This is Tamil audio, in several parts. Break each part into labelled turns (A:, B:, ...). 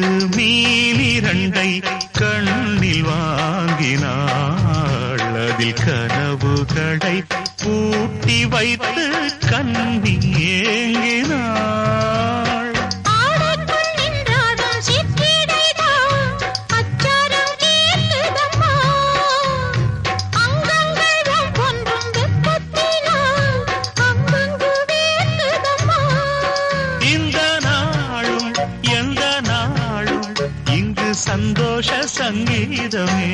A: மீனிரண்டை கண்ணில் வாங்கினாள் அதில் கனவுகளை பூட்டி வைத்து கண்ணி ஏங்கினாள்
B: ஆடைக்குள் நின்றாடும் சிற்றிடைதான் அச்சாரம் கேட்குதம்மா. அங்கங்கள் ஒவ்வொன்றும் வெப்பத்தினால் அங்கங்கு வேர்க்குதம்மா.
A: இந்த நாளும் எந்த நாளும் இங்கு சந்தோஷ சங்கீதமே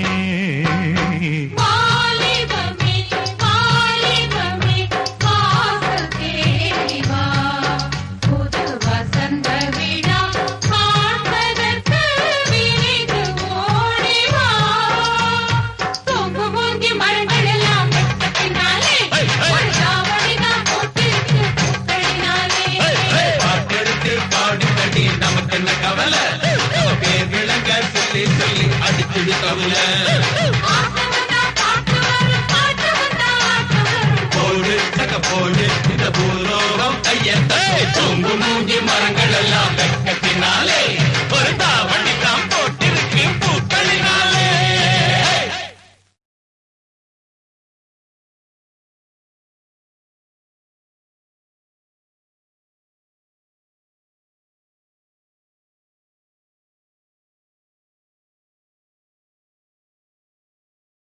B: வாலிபமே, வாலிபமே, வாசல் தேடி வா. புது வசந்த விழா காண்பதற்கு விரைந்து ஓடி வா. தொங்கு பொங்கி மரங்களெல்லாம் வெட்டத்தினாலே, வழிதான் போட்டிருக்கு பூக்களினாலே.
C: பாட்டெடுத்து பாடுபடி நமக்கு என்ன கவலை நம்ம பேர் விளங்க சொல்லி சொல்லி அடிச்சுடு கவலை
B: ஆட்டு வந்தா பாட்டு வரும், பாட்டு வந்தா ஆட்டு வரும்.
C: போடு சக போடு